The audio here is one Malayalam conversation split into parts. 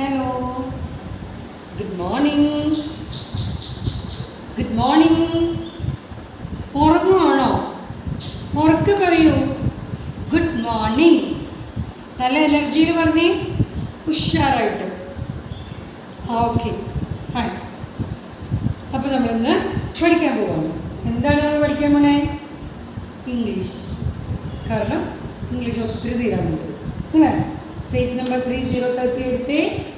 Hello good morning good morning ഉറങ്ങുവാണോ ഉറക്കെ പറയൂ ഗുഡ് മോർണിംഗ് നല്ല എനർജിയിൽ പറഞ്ഞേ ഉഷാറായിട്ട് ഓക്കെ ഫൈൻ അപ്പോൾ നമ്മളിന്ന് പഠിക്കാൻ പോവാണ് എന്താണ് നമ്മൾ പഠിക്കാൻ പോണേ ഇംഗ്ലീഷ് കാരണം ഇംഗ്ലീഷ് ഒത്തിരി തീരാനുണ്ട് അല്ലേ page number three zero thirty എടുത്തേ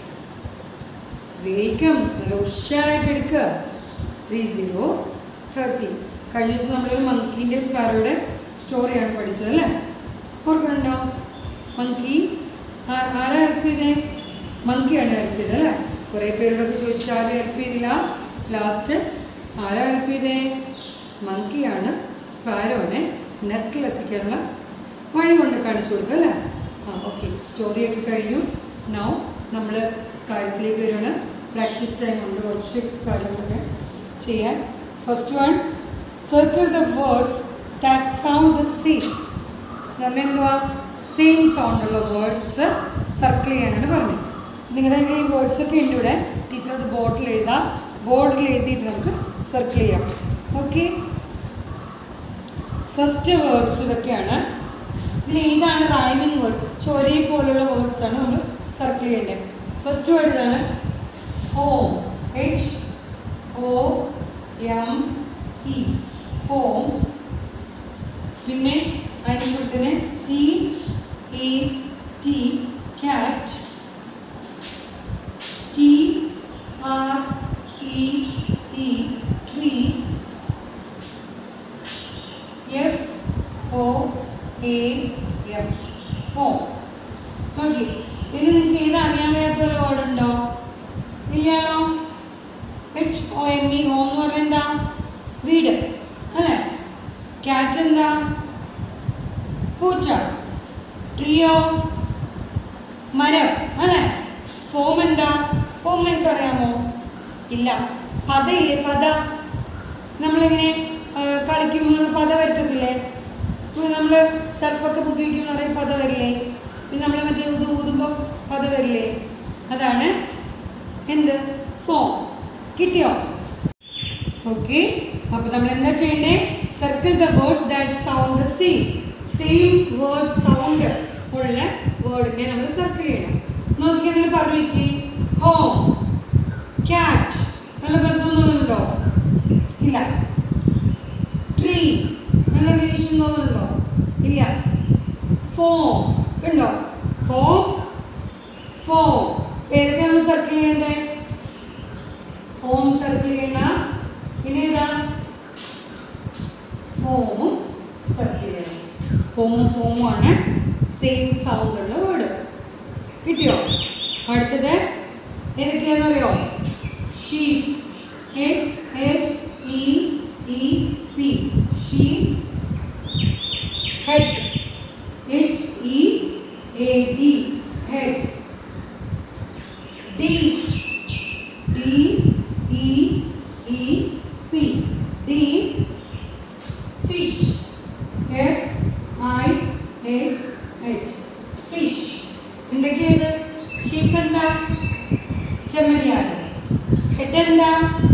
വേഗം നല്ല ഉഷാറായിട്ട് എടുക്കുക ത്രീ സീറോ തേർട്ടി കഴിഞ്ഞ ദിവസം നമ്മളൊരു മങ്കീൻ്റെ സ്പാരോയുടെ സ്റ്റോറിയാണ് പഠിച്ചത് അല്ലേ ഓർക്കുന്നുണ്ടോ മങ്കി ആരാ ഹെൽപ്പ് ചെയ്തേ മങ്കിയാണ് ഹെൽപ്പ് ചെയ്തത് അല്ലേ കുറേ പേരോടൊക്കെ ചോദിച്ചിട്ട് ആരും ഹെൽപ്പ് ചെയ്തില്ല ലാസ്റ്റ് ആരാ ഹെൽപ്പ് ചെയ്തേ മങ്കിയാണ് സ്പാരോനെ നെസ്റ്റിൽ എത്തിക്കാനുള്ള വഴി കൊണ്ട് കാണിച്ചു കൊടുക്കുക അല്ലേ ആ ഓക്കെ സ്റ്റോറിയൊക്കെ കഴിഞ്ഞു നൗ നമ്മൾ കാര്യത്തിലേക്ക് വരുവാണ് പ്രാക്ടീസ് ടൈം ഉണ്ട് കുറച്ച് കാര്യങ്ങളൊക്കെ ചെയ്യാൻ first one circle the words that sound the same എന്ന് പറഞ്ഞാൽ എന്തുവാ സെയിം സൗണ്ടുള്ള വേർഡ്സ് സർക്കിൾ ചെയ്യാനാണ് പറഞ്ഞത് നിങ്ങളുടെ കയ്യിൽ ഈ വേർഡ്സ് ഒക്കെ ഉണ്ട് ഇവിടെ ടീച്ചർ അത് ബോർഡിൽ എഴുതാം ബോർഡിൽ എഴുതിയിട്ട് നമുക്ക് സർക്കിൾ ചെയ്യാം ഓക്കെ ഫസ്റ്റ് വേർഡ്സ് ഇതൊക്കെയാണ് ഇതിൽ ഏതാണ് റൈമിങ് വേർഡ്സ് പക്ഷെ ഒരേപോലുള്ള വേർഡ്സ് ആണ് നമ്മൾ സർക്കിൾ ചെയ്യേണ്ടത് ഫസ്റ്റ് വേർഡ് ഇതാണ് home H O M E home പിന്നെ അതിൻ്റെ കൂടെ തന്നെ C A T cat T R E E tree F O A M foam okay ഇതിൽ നിങ്ങൾക്ക് ഏത് അറിയാൻ വയ്യാത്ത വല്ല വേർഡുണ്ടോ ഇല്ലല്ലോ H O M E home എന്ന് പറഞ്ഞാൽ എന്താ വീട് അല്ലേ ക്യാറ്റ് എന്താ പൂച്ച ട്രിയോ മരം അല്ലേ ഫോം എന്താ ഫോം നിങ്ങൾക്ക് അറിയാമോ ഇല്ല പത ഇല്ലേ പത നമ്മളിങ്ങനെ ആ, കളിക്കുമ്പോൾ പത വരുത്തത്തില്ലേ ഇപ്പോൾ നമ്മൾ സർഫൊക്കെ പൊക്കി വയ്ക്കുമ്പോൾ നിറയെ പത വരില്ലേ പിന്നെ നമ്മൾ മറ്റേ ഊത് ഊതുമ്പോൾ പത വരില്ലേ അതാണ് എന്ത് ഫോം കിട്ടിയോ ഓക്കെ അപ്പോൾ നമ്മൾ എന്താ ചെയ്യണ്ടേ circle the words that sound the same same word sound ഉള്ള വേർഡിനെ നമ്മൾ സർക്കിൾ ചെയ്യണം നോക്കി അങ്ങനെ പറഞ്ഞു വെക്കി ഹോം ക്യാറ്റ് നല്ല ബന്ധം തോന്നുന്നുണ്ടോ ഇല്ല ട്രീ നല്ല റിലേഷൻ തോന്നുന്നുണ്ടോ ഇല്ല ഫോം കണ്ടോ ഹോം ഫോം ഏതൊക്കെ നമ്മൾ സർക്കിൾ ചെയ്യണ്ടേ ഹോം സർക്കിൾ ചെയ്യണം പിന്നെ ഏതാ ഫോമും സർക്കിൾ ചെയ്യണം ഹോമും ഫോമും ആണ് സെയിം സൗണ്ട് ഉള്ള വേർഡ് കിട്ടിയോ അടുത്തത് ഏതൊക്കെയാണെന്ന് അറിയോ sheep S H E E P sheep head H E A D head D D E E P D fish F I S H fish എന്തൊക്കെയത് ഷീപ്പ് എന്താ ചെമ്മരിയാട് ഹെഡ് എന്താ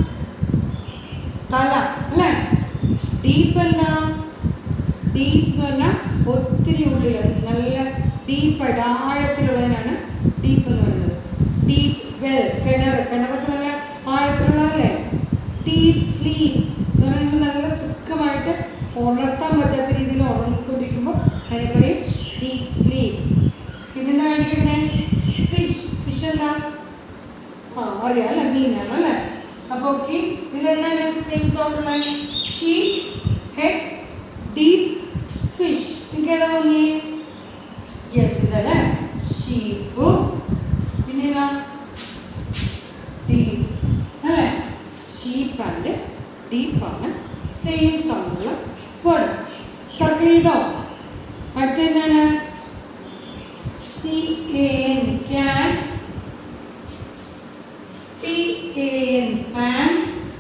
തല അല്ലേ ഡീപ്പ് എന്താ ഡീപ്പ് എന്ന് പറഞ്ഞാൽ ഒത്തിരി ഉള്ളിൽ നല്ല ഡീപ്പായിട്ട് ആഴത്തിലുള്ളതിനാണ് ഡീപ്പ് എന്ന് പറയുന്നത് ഡീപ്പ് വെൽ കിണർ കിണറൊക്കെ നല്ല ആഴത്തിലുള്ളതല്ലേ ഡീപ്പ് സ്ലീപ്പ് എന്ന് പറഞ്ഞാൽ നിങ്ങൾ നല്ല സുഖമായിട്ട് ഉണർത്താൻ പറ്റാത്ത രീതിയിൽ ഉറങ്ങിക്കൊണ്ടിരിക്കുമ്പോൾ അതിനെ പറയും ഡീപ്പ് സ്ലീപ്പ് പിന്നെന്താ കാണിക്കണ്ടേ ഫിഷ് ഫിഷ് എന്താ ആ അറിയാം അല്ലേ മീനാണ് അല്ലേ അപ്പോൾ ഓക്കെ ഇതെന്താണ് സെയിം സൗണ്ട് ഉള്ള ഷീ ഹെഡ് ഡീപ്പ് ഫിഷ് നിങ്ങൾക്ക് ഏതാ തോന്നിയേ യെസ് ഇതല്ലേ ഷീപ്പ് പിന്നെ ഏതാ ഡീപ്പ് അല്ലേ ഷീപ്പ് ആൻഡ് ഡീപ്പാണ് സെയിം സൗണ്ടുള്ള വേർഡ് സർക്കിൾ ചെയ്തോ അടുത്ത എന്താണ് C A N can P A N pan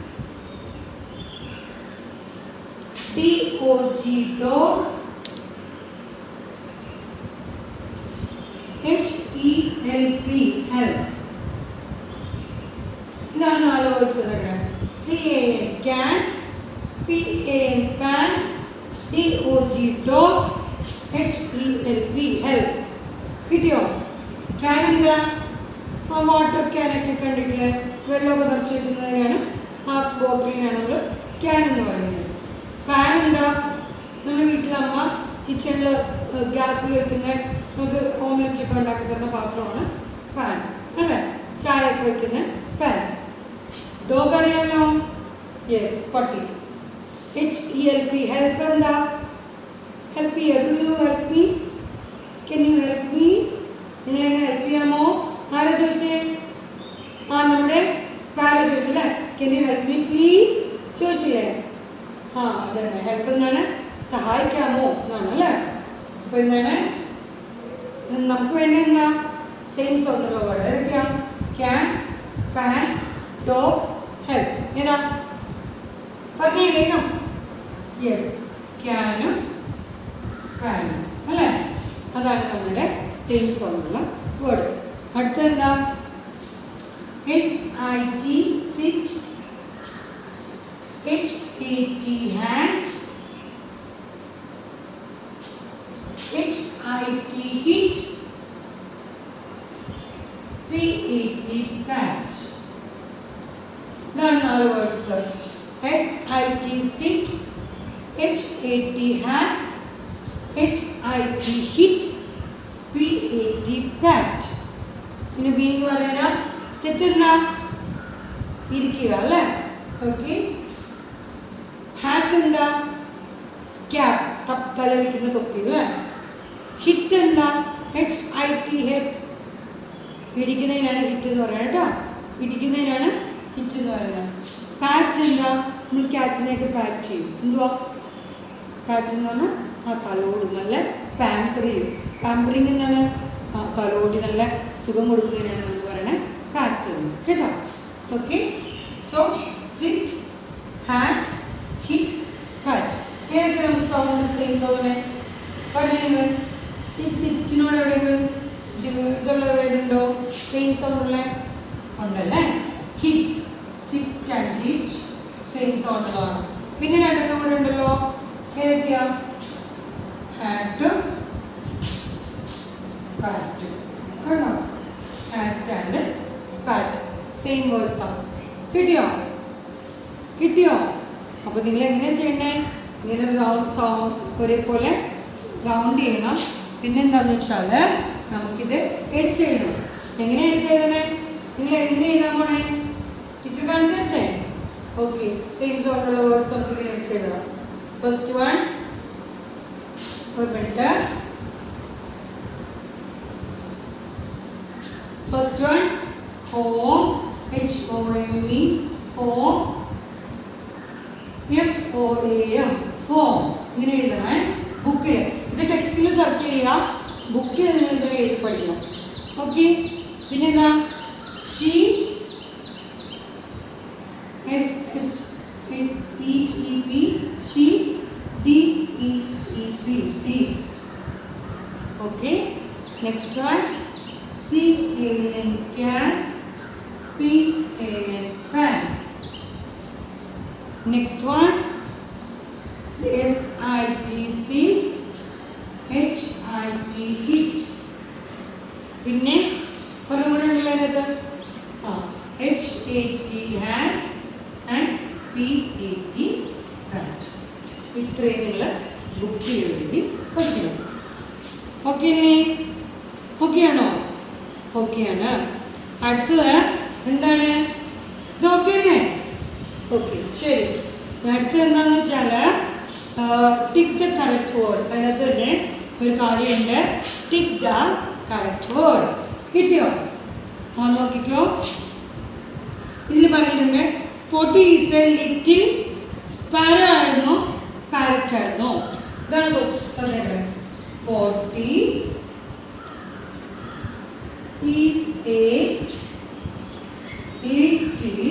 D O G dog H E L P help ഇതാണ് നാല് വേർഡ്സ് ഇതൊക്കെ C A N can P A N pan D O G dog H E L P help കിട്ടിയോ ക്യാൻ എന്താ ആ വാട്ടർ ക്യാനൊക്കെ കണ്ടിട്ടില്ലേ വെള്ളമൊക്കെ നിറച്ച് വെക്കുന്നതിനാണ് ആ ബോട്ടിലിനാണ് നമ്മൾ ക്യാൻ എന്ന് പറയുന്നത് പാൻ എന്താ നമ്മുടെ വീട്ടിലമ്മ കിച്ചണിൽ ഗ്യാസിൽ വെക്കുന്ന നമുക്ക് ഓംലെറ്റ് ഒക്കെ ഉണ്ടാക്കി തരുന്ന പാത്രമാണ് പാൻ അല്ലേ ചായ ഒക്കെ വെക്കുന്ന പാൻ ഡോഗ് അറിയാമോ യെസ് പട്ടി H E L P help എന്താ ഹെൽപ്പ് ചെയ്യുക do you help me can you help me നിങ്ങൾ എന്നെ ഹെൽപ്പ് ചെയ്യാമോ ആരാ ചോദിച്ചേ ആ നമ്മുടെ സ്പാരോ ചോദിച്ചല്ലേ can you help me please ചോദിച്ചില്ലേ ആ അതന്നെ ഹെൽപ്പ് എന്നാണ് സഹായിക്കാമോ എന്നാണ് അല്ലേ അപ്പോൾ എന്താണ് നമുക്ക് വേണ്ട എന്താ സെയിം സൗണ്ടുള്ള വേർഡ് ഏതൊക്കെയാ ക്യാൻ പാൻ ഡോഗ് ഹെൽപ്പ് ഏതാ പറഞ്ഞേ വേഗം യെസ് ക്യാനും പാനും അല്ലേ അതാണ് നമ്മുടെ സെയിം സൗണ്ടുള്ള വേർഡ് അടുത്തെന്താ S I T sit H A T hat H I T hit P A T pat ഇതാണ് നാല് words S I T sit H A T hat H I T hit P A T pat പിന്നെ ബീങ് പറയാ സെറ്റ് എന്താ ഇരിക്കുക അല്ലേ ഓക്കെ ഹാറ്റ് എന്താ ക്യാപ് തല വയ്ക്കുന്ന തൊപ്പി അല്ലേ ഹിറ്റ് എന്താ എച്ച് ഐ ടി ഹെഡ് ഇടിക്കുന്നതിനാണ് ഹിറ്റ് എന്ന് പറയുന്നത് കേട്ടോ ഇടിക്കുന്നതിനാണ് ഹിറ്റ് എന്ന് പറയുന്നത് പാറ്റ് എന്താ നമ്മൾ ക്യാറ്റിനെയൊക്കെ പാറ്റ് ചെയ്യും എന്തുവാ പാറ്റ് എന്ന് പറഞ്ഞാൽ ആ തലോട് നല്ല പാമ്പർ ചെയ്യും പാമ്പറിങ് എന്നാണ് ആ തലോടി നല്ല സുഖം കൊടുക്കുന്നതിനാണ് നമ്മൾ പറയുന്നത് പാറ്റ് എന്ന് കേട്ടോ okay so sit hat hit pat ഏതൊക്കെ നമുക്ക് സൗണ്ട് സെയിം തോന്നണേ പറയുന്നത് ഈ സിറ്റിനോട് എവിടെയെങ്കിലും ഇത് ഇതുള്ള വേർഡുണ്ടോ സെയിം സൗണ്ടുള്ള ഉണ്ടല്ലേ hit sit and hit same സൗണ്ടുള്ളതാണ് പിന്നെ രണ്ടെണ്ണം കൂടെ ഉണ്ടല്ലോ ഏതൊക്കെയാ ഹാറ്റും പാറ്റും കണ്ടോ hat and pat same words ആണ് കിട്ടിയോ കിട്ടിയോ അപ്പോൾ നിങ്ങൾ എങ്ങനെയാ ചെയ്യണേ ഇങ്ങനെ റൗണ്ട് സൗണ്ട് ഒരേപോലെ റൗണ്ട് ചെയ്യണം പിന്നെന്താന്ന് വെച്ചാൽ നമുക്കിത് എടുത്തെഴുതണം എങ്ങനെ എടുത്തെഴുതണേ നിങ്ങൾ എങ്ങനെ എഴുതാൻ പോണേ ടീച്ചർ കാണിച്ചേ ഓക്കെ സെയിം സൗണ്ടുള്ള വേർഡ്സ് നമുക്ക് ഇങ്ങനെ എടുത്തെഴുതാം ഫസ്റ്റ് വൺ ഒരു minute first one home H O M E home F O A M foam ഇങ്ങനെ എഴുതണേ ബുക്കിൽ ഇത് ടെക്സ്റ്റിൽ സെർച്ച് ചെയ്യുക ബുക്കിൽ നിങ്ങൾ ഇത് എഴുതി പഠിക്കണം ഓക്കെ പിന്നെന്താ sheep S H E E P sheep D E E P D okay next one C A N can P A N pan Next one S I T C H I T hit. പിന്നെ ഒന്നും കൂടെ ഉണ്ടല്ലോ അതിനകത്ത് ആ H A T hat and P A T hat ഇത്രയും നിങ്ങൾ ബുക്ക് എഴുതി പഠിക്കണം ഓക്കെ അല്ലേ ഓക്കെ ആണോ ഓക്കെ ആണ് അടുത്തത് എന്താണ് ഇത് ഓക്കെ അല്ലേ ഓക്കെ ശരി അടുത്ത എന്താണെന്ന് വെച്ചാൽ ടിക്ക് ദ കറക്റ്റ് വേർഡ് അതിനകത്ത് തന്നെ ഒരു കാര്യമുണ്ട് ടിക്ക് ദ കറക്റ്റ് വേർഡ് കിട്ടിയോ ആ നോക്കിക്കോ ഇതിൽ പറഞ്ഞിട്ടുണ്ട് Spotty is a little sparrow ആയിരുന്നോ പാരറ്റ് ആയിരുന്നോ ഇതാണ് തന്നത് Spotty is a little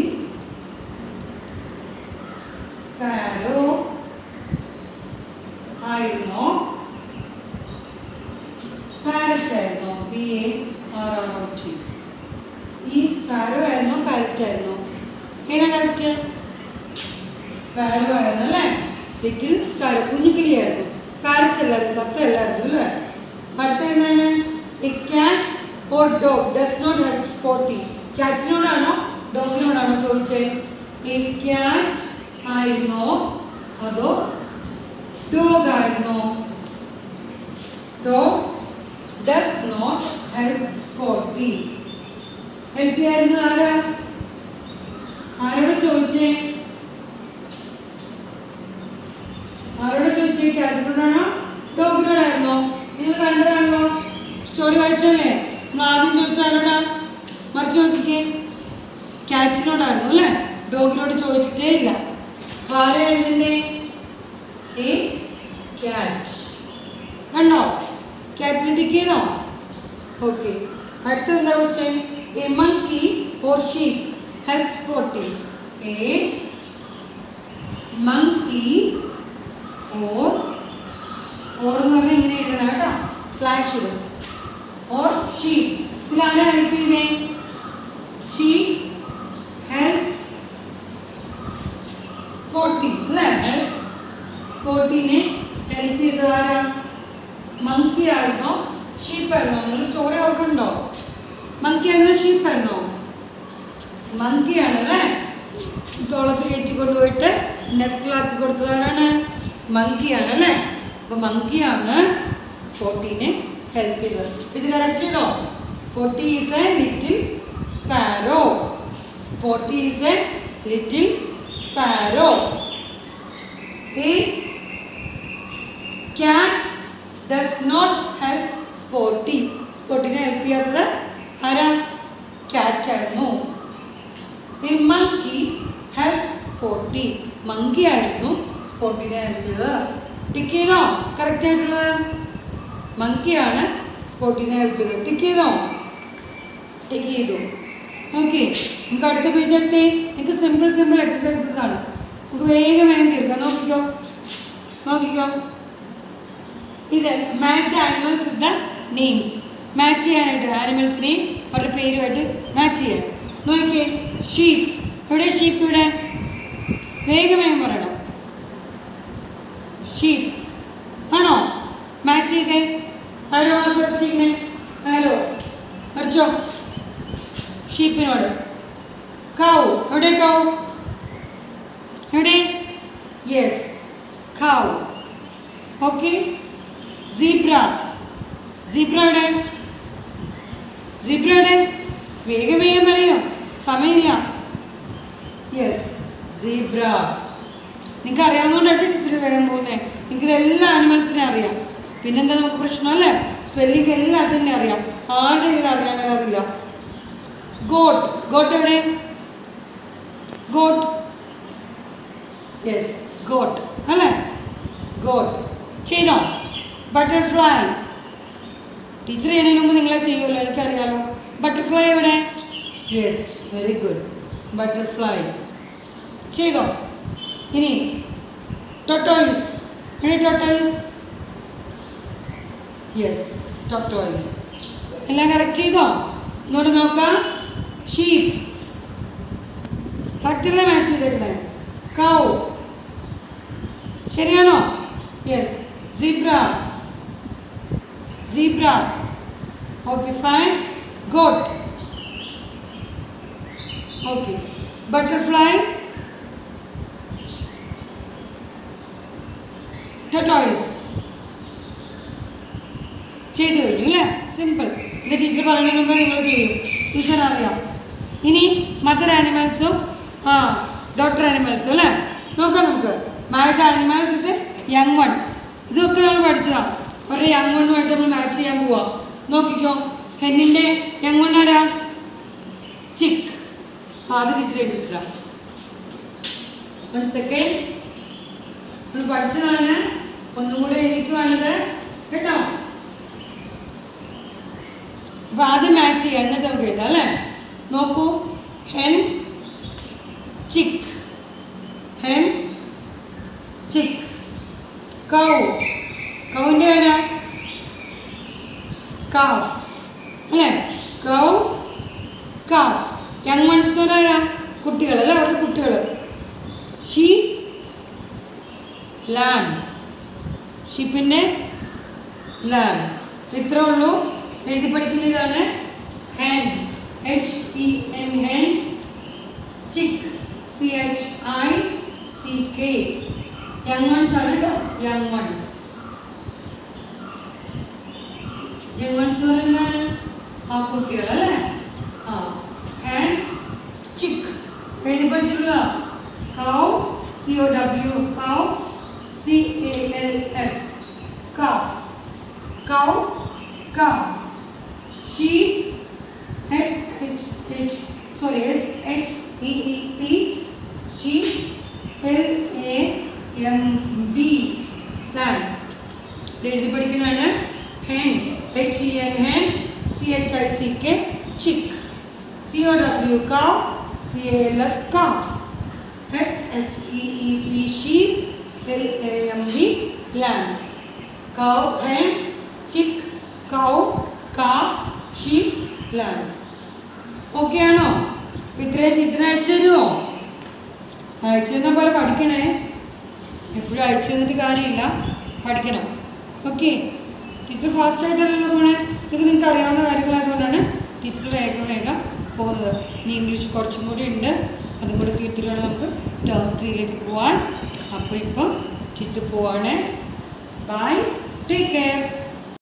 sparrow ആയിരുന്നോ പാരറ്റ് ആയിരുന്നോ P A R R O T ഈ സ്പാരോ ആയിരുന്നോ പാരറ്റ് ആയിരുന്നോ ഏതാ കറക്റ്റ് സ്പാരോ ആയിരുന്നു അല്ലേ ലിറ്റിൽ സ്പാരോ കുഞ്ഞുകിളിയായിരുന്നു പാരറ്റ് അല്ലായിരുന്നു തത്ത അല്ലായിരുന്നു അല്ലേ അടുത്ത എന്താണ് a cat or dog does not help Spotty ക്യാറ്റിനോടാണോ ഡോഗിനോടാണോ ചോദിച്ചത് എ ക്യാറ്റ് ആയിരുന്നോ അതോ ഡോഗ് ആയിരുന്നോ dog does not help Spotty help ചെയ്യായിരുന്നു ആരാ ആരോട് ചോദിച്ചേ ആരോട് ചോദിച്ചേ ക്യാറ്റിനോടാണോ ഡോഗിനോടായിരുന്നോ നിങ്ങൾ കണ്ടതാണല്ലോ സ്റ്റോറി വായിച്ചല്ലേ നിങ്ങൾ ആദ്യം ചോദിച്ച ആരോടാ മറിച്ച് നോക്കിക്കേ ക്യാറ്റിനോടായിരുന്നു അല്ലേ ഡോഗിനോട് ചോദിച്ചിട്ടേ ഇല്ല അപ്പൊ ആരാ എഴുതുന്നേ ഏ ക്യാറ്റ് കണ്ടോ ക്യാറ്റിന് ടിക്ക് ചെയ്തോ ഓക്കെ അടുത്ത എന്താ question a monkey or sheep help spotting a monkey or or എന്ന് പറഞ്ഞാൽ ഇങ്ങനെ എഴുതണം കേട്ടോ സ്ലാഷ് ഇടും ഓർ ഷീപ്പ് ഇതിൽ ആരാ ഹെൽപ്പ് ചെയ്തേ ഷീപ്പ് ഹെൽപ്പ് സ്പോട്ടിംഗ് അല്ലേ ഹെൽപ്പ് സ്പോട്ടിനെ ഹെൽപ്പ് ചെയ്തത് ആരാ മങ്കി ആയിരുന്നോ ഷീപ്പ് ആയിരുന്നോ നിങ്ങൾ സ്റ്റോറി ഓർക്കുന്നുണ്ടോ മങ്കി ആയിരുന്നോ ഷീപ്പ് ആയിരുന്നോ മങ്കി ആണല്ലേ തോളത്ത് കയറ്റി കൊണ്ടുപോയിട്ട് നെസ്റ്റിലാക്കി കൊടുത്തതാരാണ് മങ്കിയാണ് അല്ലേ അപ്പൊ മങ്കിയാണ് സ്പോട്ടീനെ ഹെൽപ്പ് ചെയ്തത് ഇത് കറക്റ്റ് ചെയ്തോ Spotty is a little sparrow Spotty is a little sparrow ഈ cat does not help Spotty സ്പോട്ടിനെ ഹെൽപ്പ് ചെയ്യാത്തത് ആരാ ക്യാറ്റ് ആയിരുന്നു ഈ മങ്കി ഹെൽപ്പ് സ്പോട്ടി മങ്കി ആയിരുന്നു സ്പോട്ടിനെ ഹെൽപ്പ് ചെയ്തത് ടിക്ക് ചെയ്തോ കറക്റ്റ് ആയിട്ടുള്ളത് മങ്കിയാണ് സ്പോട്ടിനെ ഹെൽപ്പ് ചെയ്തത് ടിക്ക് ചെയ്തോ ടിക്ക് ചെയ്തു ഓക്കെ നമുക്ക് അടുത്ത പേജ് എടുത്തേ എനിക്ക് സിമ്പിൾ സിമ്പിൾ എക്സസൈസസ് ആണ് നമുക്ക് വേഗം വേഗം തീർക്കാം നോക്കിക്കോ നോക്കിക്കോ ഇത് match animals with the names match ചെയ്യാനായിട്ട് ആനിമൽസിനെയും അവരുടെ പേരുമായിട്ട് മാച്ച് ചെയ്യാൻ നോക്കിക്കേ ഷീപ്പ് എവിടെ ഷീപ്പ് ഇവിടെ വേഗം വേഗം പറയണം ഷീപ്പ് ആണോ മാച്ച് ചെയ്തേ ആരോ മാർക്ക് വരച്ചിരിക്കണേ ആരോ വരച്ചോ ഷീപ്പിനോട് കാവ് എവിടെ കാവ് എവിടെ yes cow okay zebra zebra എവിടെ സീബ്ര എവിടെ വേഗം വേഗം പറയോ സമയമില്ല യെസ് സീബ്ര നിങ്ങൾക്ക് അറിയാവുന്നതുകൊണ്ടായിട്ട് ടീച്ചർ വേഗം പോകുന്നത് നിങ്ങൾക്ക് എല്ലാ ആനിമൽസിനെ അറിയാം പിന്നെന്താ നമുക്ക് പ്രശ്നമല്ലേ സ്പെല്ലിംഗ് എല്ലാം തന്നെ അറിയാം ആരുടെ ഇതിൽ അറിയാൻ അറിയില്ല ഗോട്ട് ഗോട്ട് എവിടെ ഗോട്ട് യെസ് ഗോട്ട് അല്ലേ ഗോട്ട് ചെയ്തോ ബട്ടർഫ്ലൈ ടീച്ചർ ചെയ്യണതിന് മുമ്പ് നിങ്ങളെ ചെയ്യുമല്ലോ എനിക്കറിയാലോ ബട്ടർഫ്ലൈ എവിടെ യെസ് വെരി ഗുഡ് ബട്ടർഫ്ലൈ ചെയ്തോ ഇനി ടൊട്ടോയിസ് എവിടെ ടൊട്ടോയിസ് യെസ് ടൊട്ടോയിസ് എല്ലാം കറക്റ്റ് ചെയ്തോ ഇങ്ങോട്ട് നോക്കാം ഷീപ്പ് കറക്റ്റല്ലേ മാച്ച് ചെയ്തേക്കണേ കൗ ശരിയാണോ yes zebra zebra okay fine goat okay butterfly tortoise ചെയ്തു കഴിഞ്ഞു അല്ലേ സിമ്പിൾ ഇത് ടീച്ചർ പറയുന്നതിന് മുമ്പ് നിങ്ങൾ ചെയ്യും ടീച്ചർ അറിയാം ഇനി മദർ ആനിമൽസും ആ ഡോക്ടർ ആനിമൽസും അല്ലേ നോക്കാം നമുക്ക് മാറ്റ് ആനിമൽസ് ഇത് യങ് വൺ ഇതൊക്കെ നമ്മൾ പഠിച്ചതാണ് ഒരു യങ് വണ്ണുമായിട്ട് നമ്മൾ മാച്ച് ചെയ്യാൻ പോവാം നോക്കിക്കോ ഹെന്നിൻ്റെ യങ് വൺ ആരാ ചിക്ക് ആ അത് ടീച്ചർ എടുത്തില്ല വൺ സെക്കൻഡ് നമ്മൾ പഠിച്ചതാണ് ഒന്നും കൂടെ എഴുതിക്കുവാണിത് കേട്ടോ അപ്പൊ ആദ്യം മാച്ച് ചെയ്യാം എന്നിട്ട് നമുക്ക് എഴുതാം അല്ലേ നോക്കൂ ഹെൻ ചിക്ക് ഹെൻ ചിക്ക് കൗ കൗൻ്റെ ആരാ കാഫ് അല്ലേ കൗ കാഫ് യങ് വൺസ് ആരാ കുട്ടികൾ അല്ലേ അവരുടെ കുട്ടികൾ ഷീപ്പ് ലാം ഷിപ്പിൻ്റെ ലാം ഇത്രേ ഉള്ളൂ എഴുതി പഠിക്കുന്ന ഇതാണ് hen H E N hen chick C H I C K young ones ആണ് കേട്ടോ യങ് വൺസ് യങ് വൺസ് എന്ന് എന്താണ് ആ കുട്ടികൾ അല്ലേ ആ ഹെൻ ചിക്ക് എഴുതി പഠിച്ചിട്ടുള്ള cow C O W cow C A L F calf cow calf sheep S H H sorry S H E E P sheep L A M B lamb എഴുതി പഠിക്കുന്നതാണ് hen H E N hen C H I C K chick C O W cow C A L F calf S H E E P sheep L A M B lamb cow hen chick cow calf sheep lamb okay ആണോ അപ്പോൾ ഇത്രയും ടീച്ചറിന് അയച്ചു തരുമോ അയച്ചു തന്നാൽ പോലെ പഠിക്കണേ എപ്പോഴും അയച്ചു തന്നിട്ട് കാര്യമില്ല പഠിക്കണം ഓക്കെ ടീച്ചർ ഫാസ്റ്റ് ആയിട്ടല്ലല്ലോ പോണേ ഇതൊക്കെ നിങ്ങൾക്ക് അറിയാവുന്ന കാര്യങ്ങളായതുകൊണ്ടാണ് ടീച്ചർ വേഗം വേഗം പോകുന്നത് ഇനി ഇംഗ്ലീഷ് കുറച്ചും കൂടി ഉണ്ട് അതും കൂടി തീർത്തിട്ട് വേണം നമുക്ക് ടേം ത്രീയിലേക്ക് പോവാൻ അപ്പോൾ ഇപ്പം ടീച്ചർ പോവാണേ ബൈ ടേക്ക് കെയർ